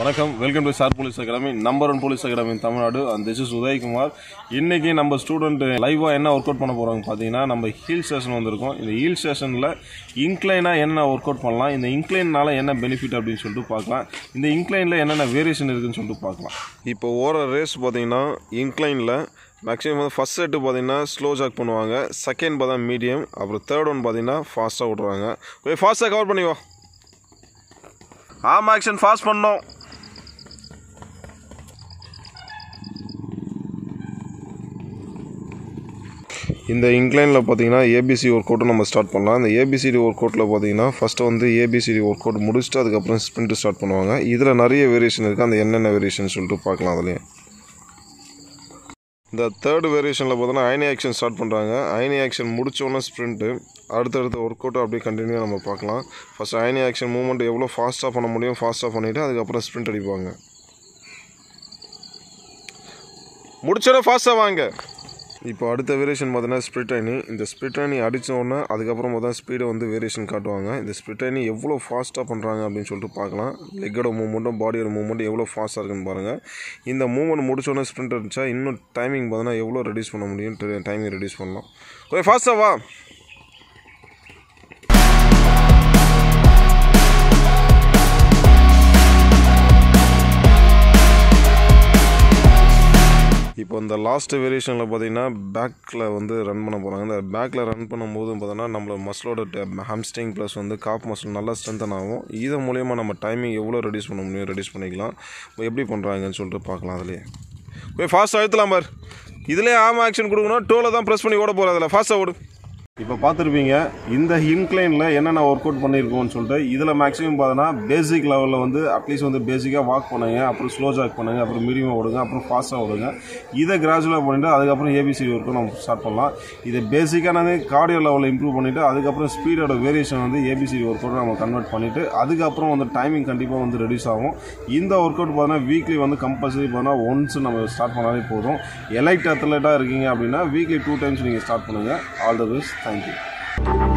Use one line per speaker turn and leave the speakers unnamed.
வணக்கம் welcome to sir police academy number one police academy Tamil Nadu and this is Udhayakumar இன்னைக்கு நம்ம student லைவாக என்ன ஒர்க் அவுட் பண்ண போகிறாங்க பார்த்தீங்கன்னா நம்ம ஹில் ஸ்டேஷன் வந்திருக்கோம் இந்த ஹில் ஸ்டேஷனில் இன்க்ளைனாக என்ன ஒர்க் அவுட் பண்ணலாம் இந்த இன்க்ளைனால என்ன பெனிஃபிட் அப்படின்னு சொல்லிட்டு பார்க்கலாம் இந்த இன்க்ளைனில் என்னென்ன வேரியேஷன் இருக்குன்னு சொல்லிட்டு பார்க்கலாம் இப்போ ஓர ரேஸ் பார்த்தீங்கன்னா இன்க்ளைனில் மேக்ஸிமம் வந்து ஃபஸ்ட் செட்டு பார்த்தீங்கன்னா ஸ்லோ ஜாக் பண்ணுவாங்க செகண்ட் பார்த்தா மீடியம் அப்புறம் தேர்ட் ஒன் பார்த்தீங்கன்னா ஃபாஸ்ட்டாக விட்றாங்க போய் ஃபாஸ்ட்டாக கவர் பண்ணி வா ஆம் ஆக்ஷன் ஃபாஸ்ட் பண்ணோம் இந்த இன்க்ளைனில் பார்த்தீங்கன்னா ஏபிசி ஒர்க் அவுட்டும் நம்ம ஸ்டார்ட் பண்ணலாம் இந்த ஏபிசிடி ஒர்க் அவுட்டில் பார்த்தீங்கன்னா ஃபஸ்ட்டு வந்து ஏபிசிடி ஒர்க் அவுட் முடிச்சுட்டு அதுக்கப்புறம் ஸ்ப்ரிண்ட் ஸ்டார்ட் பண்ணுவாங்க இதில் நிறைய வேரியேஷன் இருக்குது அந்த என்னென்ன வேரியேஷன் சொல்லிட்டு பார்க்கலாம் அதுலேயே இந்த தேர்ட் வேரியேஷனில் பார்த்தோன்னா ஐனி ஆக்ஷன் ஸ்டார்ட் பண்ணுறாங்க ஐனி ஆக்ஷன் முடிச்சோன்னே ஸ்ப்ரிண்ட்டு அடுத்தடுத்த ஒர்க் அவுட் அப்படியே கண்டினியூ நம்ம பார்க்கலாம் ஃபஸ்ட் ஐனி ஆக்ஷன் மூவ்மெண்ட் எவ்வளோ ஃபாஸ்ட்டாக பண்ண முடியும் ஃபாஸ்ட்டாக பண்ணிவிட்டு அதுக்கப்புறம் ஸ்ப்ரிண்ட் அடிப்பாங்க முடிச்சோடனே ஃபாஸ்ட்டாக வாங்க இப்போ அடுத்த வேரியேஷன் பார்த்தீங்கன்னா ஸ்பிரிட் அணி இந்த ஸ்பிரிட் அணி அடித்தோடனே அதுக்கப்புறம் பார்த்தா ஸ்பீடை வந்து வேரியேஷன் காட்டுவாங்க இந்த ஸ்பிரிட் அணி எவ்வளோ ஃபாஸ்ட்டாக பண்ணுறாங்க அப்படின்னு சொல்லிட்டு பார்க்கலாம் லெக்கோட மூவ்மெண்ட்டும் பாடியோட மூவ்மெண்ட் எவ்வளோ ஃபாஸ்ட்டாக இருக்குன்னு பாருங்கள் இந்த மூவ்மெண்ட் முடிச்சோடனே ஸ்ப்ரிண்ட் அடிச்சா இன்னும் டைமிங் பார்த்தீங்கன்னா எவ்வளோ ரெடியூஸ் பண்ண முடியும் டைமிங் ரெடியூஸ் பண்ணலாம் கொஞ்சம் ஃபாஸ்ட்டாக வா இப்போ இந்த லாஸ்ட் வேரியேஷனில் பார்த்தீங்கன்னா பேக்கில் வந்து ரன் பண்ண போகிறாங்க இந்த பேக்கில் ரன் பண்ணும்போது பார்த்தோன்னா நம்மளோட மசிலோட ஹாம்ஸ்டிங் ப்ளஸ் வந்து காப் மசில் நல்லா ஸ்ட்ரென்தன் ஆகும் இது மூலயமா நம்ம டைமிங் எவ்வளோ ரெடியூஸ் பண்ண முடியும் ரெடியூஸ் பண்ணிக்கலாம் இப்போ எப்படி பண்ணுறாங்கன்னு சொல்லிட்டு பார்க்கலாம் அதுலேயே போய் ஃபாஸ்ட்டாக அழுத்தலாம் பார் இதுலேயே ஆம் ஆக்ஷன் கொடுக்கணும் டோவில் தான் ப்ரெஸ் பண்ணி ஓட போகிற அதில் ஃபாஸ்ட்டாக ஓடு இப்போ பார்த்துருப்பீங்க இந்த இன்க்ளைனில் என்னென்ன ஒர்க் அவுட் பண்ணியிருக்கோம்னு சொல்லிட்டு இதில் மேக்ஸிமம் பார்த்தோன்னா பேசிக் லெவலில் வந்து அட்லீஸ்ட் வந்து பேசிக்காக வாக் பண்ணுங்க அப்புறம் ஸ்லோ ஜாக் பண்ணுங்க அப்புறம் மீடியமாக ஓடுங்க அப்புறம் ஃபாஸ்ட்டாக ஓடுங்க இதை கிராஜுவலாக பண்ணிவிட்டு அதுக்கப்புறம் ஏபிசி ஒர்க்கும் நம்ம ஸ்டார்ட் பண்ணலாம் இதை பேசிக்கானது கார்டியோ லெவலில் இம்ப்ரூவ் பண்ணிவிட்டு அதுக்கப்புறம் ஸ்பீடோட வேரியேஷன் வந்து ஏபிசி ஒர்க் அவுட் நம்ம கன்வெர்ட் பண்ணிவிட்டு அதுக்கப்புறம் வந்து டைமிங் கண்டிப்பாக வந்து ரெடியூஸ் ஆகும் இந்த ஒர்க் அவுட் பார்த்தீங்கன்னா வீக்லி வந்து கம்பல்சரி பார்த்தீங்கன்னா ஒன்ஸ் நம்ம ஸ்டார்ட் பண்ணாலே போதும் எலைட் அத்லெட்டாக இருக்கீங்க அப்படின்னா வீக்லி டூ டைம்ஸ் நீங்கள் ஸ்டார்ட் பண்ணுங்கள் ஆல் த பெஸ்ட் தேங்க்யூ